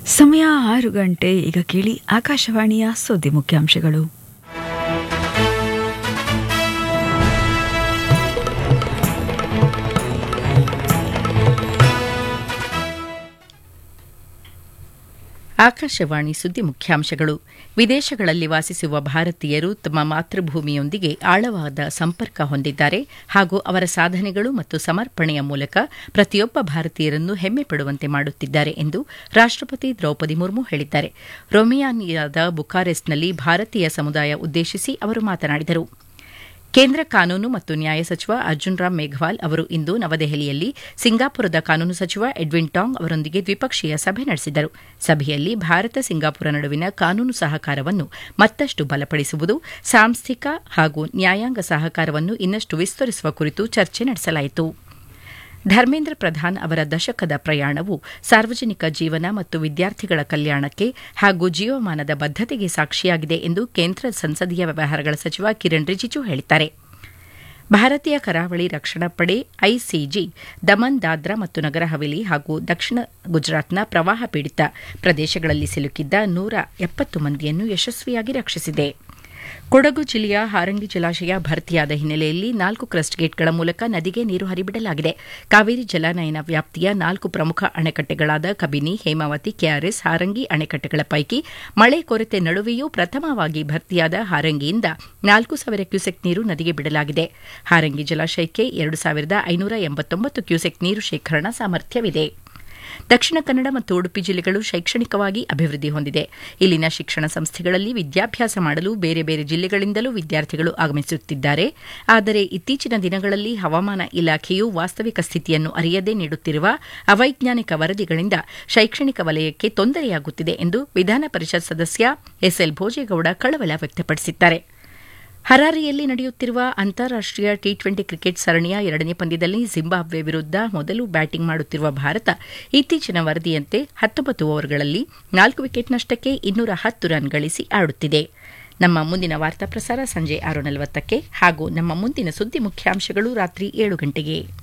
ಸಮಯ ಆರು ಗಂಟೆ ಈಗ ಕೇಳಿ ಆಕಾಶವಾಣಿಯ ಸುದ್ದಿ ಮುಖ್ಯಾಂಶಗಳು ಆಕಾಶವಾಣಿ ಸುದ್ದಿ ಮುಖ್ಯಾಂಶಗಳು ವಿದೇಶಗಳಲ್ಲಿ ವಾಸಿಸುವ ಭಾರತೀಯರು ತಮ್ಮ ಮಾತೃಭೂಮಿಯೊಂದಿಗೆ ಆಳವಾದ ಸಂಪರ್ಕ ಹೊಂದಿದ್ದಾರೆ ಹಾಗೂ ಅವರ ಸಾಧನೆಗಳು ಮತ್ತು ಸಮರ್ಪಣೆಯ ಮೂಲಕ ಪ್ರತಿಯೊಬ್ಬ ಭಾರತೀಯರನ್ನು ಹೆಮ್ಮೆ ಪಡುವಂತೆ ಮಾಡುತ್ತಿದ್ದಾರೆ ಎಂದು ರಾಷ್ಟಪತಿ ದ್ರೌಪದಿ ಮುರ್ಮು ಹೇಳಿದ್ದಾರೆ ರೊಮಿಯಾನಿಯಾದ ಬುಕಾರೆಸ್ಟ್ನಲ್ಲಿ ಭಾರತೀಯ ಸಮುದಾಯ ಉದ್ದೇಶಿಸಿ ಅವರು ಮಾತನಾಡಿದರು ಕೇಂದ್ರ ಕಾನೂನು ಮತ್ತು ನ್ಯಾಯ ಸಚಿವ ಅರ್ಜುನ್ ರಾಮ್ ಮೇಘವಾಲ್ ಅವರು ಇಂದು ನವದೆಹಲಿಯಲ್ಲಿ ಸಿಂಗಾಪುರದ ಕಾನೂನು ಸಚಿವ ಎಡ್ವಿನ್ ಟಾಂಗ್ ಅವರೊಂದಿಗೆ ದ್ವಿಪಕ್ಷೀಯ ಸಭೆ ನಡೆಸಿದರು ಸಭೆಯಲ್ಲಿ ಭಾರತ ಸಿಂಗಾಪುರ ನಡುವಿನ ಕಾನೂನು ಸಹಕಾರವನ್ನು ಮತ್ತಷ್ಟು ಬಲಪಡಿಸುವುದು ಸಾಂಸ್ಥಿಕ ಹಾಗೂ ನ್ಯಾಯಾಂಗ ಸಹಕಾರವನ್ನು ಇನ್ನಷ್ಟು ವಿಸ್ತರಿಸುವ ಕುರಿತು ಚರ್ಚೆ ನಡೆಸಲಾಯಿತು ಧರ್ಮೇಂದ್ರ ಪ್ರಧಾನ್ ಅವರ ದಶಕದ ಪ್ರಯಾಣವು ಸಾರ್ವಜನಿಕ ಜೀವನ ಮತ್ತು ವಿದ್ಯಾರ್ಥಿಗಳ ಕಲ್ಯಾಣಕ್ಕೆ ಹಾಗೂ ಜೀವಮಾನದ ಬದ್ದತೆಗೆ ಸಾಕ್ಷಿಯಾಗಿದೆ ಎಂದು ಕೇಂದ್ರ ಸಂಸದೀಯ ವ್ಯವಹಾರಗಳ ಸಚಿವ ಕಿರಣ್ ರಿಜಿಜು ಹೇಳಿದ್ದಾರೆ ಭಾರತೀಯ ಕರಾವಳಿ ರಕ್ಷಣಾ ಪಡೆ ಐಸಿಜಿ ದಮನ್ ದಾದ್ರಾ ಮತ್ತು ನಗರ ಹವೇಲಿ ಹಾಗೂ ದಕ್ಷಿಣ ಗುಜರಾತ್ನ ಪ್ರವಾಹ ಪೀಡಿತ ಪ್ರದೇಶಗಳಲ್ಲಿ ಸಿಲುಕಿದ್ದ ನೂರ ಎಪ್ಪತ್ತು ಮಂದಿಯನ್ನು ಯಶಸ್ವಿಯಾಗಿ ರಕ್ಷಿಸಿದೆ ಕೊಡಗು ಜಿಲ್ಲೆಯ ಹಾರಂಗಿ ಜಲಾಶಯ ಭರ್ತಿಯಾದ ಹಿನ್ನೆಲೆಯಲ್ಲಿ ನಾಲ್ಕು ಕ್ರಸ್ಟ್ ಗೇಟ್ಗಳ ಮೂಲಕ ನದಿಗೆ ನೀರು ಹರಿಬಿಡಲಾಗಿದೆ ಕಾವೇರಿ ಜಲಾನಯನ ವ್ಯಾಪ್ತಿಯ ನಾಲ್ಕು ಪ್ರಮುಖ ಅಣೆಕಟ್ಟೆಗಳಾದ ಕಬಿನಿ ಹೇಮಾವತಿ ಕೆಆರ್ಎಸ್ ಹಾರಂಗಿ ಅಣೆಕಟ್ಟೆಗಳ ಪೈಕಿ ಮಳೆ ಕೊರತೆ ನಡುವೆಯೂ ಪ್ರಥಮವಾಗಿ ಭರ್ತಿಯಾದ ಹಾರಂಗಿಯಿಂದ ನಾಲ್ಕು ಸಾವಿರ ಕ್ಯೂಸೆಕ್ ನೀರು ನದಿಗೆ ಬಿಡಲಾಗಿದೆ ಹಾರಂಗಿ ಜಲಾಶಯಕ್ಕೆ ಎರಡು ಸಾವಿರದ ಐನೂರ ಎಂಬತ್ತೊಂಬತ್ತು ಕ್ಯೂಸೆಕ್ ನೀರು ಶೇಖರಣಾ ಸಾಮರ್ಥ್ಯವಿದೆ ದಕ್ಷಿಣ ಕನ್ನಡ ಮತ್ತು ಉಡುಪಿ ಜಿಲ್ಲೆಗಳು ಶೈಕ್ಷಣಿಕವಾಗಿ ಅಭಿವೃದ್ಧಿ ಹೊಂದಿದೆ ಇಲ್ಲಿನ ಶಿಕ್ಷಣ ಸಂಸ್ಥೆಗಳಲ್ಲಿ ವಿದ್ಯಾಭ್ಯಾಸ ಮಾಡಲು ಬೇರೆ ಬೇರೆ ಜಿಲ್ಲೆಗಳಿಂದಲೂ ವಿದ್ಯಾರ್ಥಿಗಳು ಆಗಮಿಸುತ್ತಿದ್ದಾರೆ ಆದರೆ ಇತ್ತೀಚಿನ ದಿನಗಳಲ್ಲಿ ಹವಾಮಾನ ಇಲಾಖೆಯು ವಾಸ್ತವಿಕ ಸ್ಥಿತಿಯನ್ನು ಅರಿಯದೇ ನೀಡುತ್ತಿರುವ ಅವೈಜ್ಞಾನಿಕ ವರದಿಗಳಿಂದ ಶೈಕ್ಷಣಿಕ ವಲಯಕ್ಕೆ ತೊಂದರೆಯಾಗುತ್ತಿದೆ ಎಂದು ವಿಧಾನ ಪರಿಷತ್ ಸದಸ್ಯ ಎಸ್ಎಲ್ ಭೋಜೇಗೌಡ ಕಳವಳ ವ್ಯಕ್ತಪಡಿಸಿದ್ದಾರೆ ಹರಾರಿಯಲ್ಲಿ ನಡೆಯುತ್ತಿರುವ ಅಂತಾರಾಷ್ಟೀಯ ಟಿ ಟ್ವೆಂಟಿ ಕ್ರಿಕೆಟ್ ಸರಣಿಯ ಎರಡನೇ ಪಂದ್ಯದಲ್ಲಿ ಜಿಂಬಾಬ್ವೆ ವಿರುದ್ಧ ಮೊದಲು ಬ್ಯಾಟಿಂಗ್ ಮಾಡುತ್ತಿರುವ ಭಾರತ ಇತ್ತೀಚಿನ ವರದಿಯಂತೆ ಹತ್ತೊಂಬತ್ತು ಓವರ್ಗಳಲ್ಲಿ ನಾಲ್ಕು ವಿಕೆಟ್ ನಷ್ಟಕ್ಕೆ ಇನ್ನೂರ ಹತ್ತು ರನ್ ಗಳಿಸಿ ಆಡುತ್ತಿದೆ ನಮ್ಮ ಮುಂದಿನ ವಾರ್ತಾ ಪ್ರಸಾರ ಸಂಜೆ ಆರು ನಲವತ್ತಕ್ಕೆ ಹಾಗೂ ನಮ್ಮ ಮುಂದಿನ ಸುದ್ದಿ ಮುಖ್ಯಾಂಶಗಳು ರಾತ್ರಿ ಏಳು ಗಂಟೆಗೆ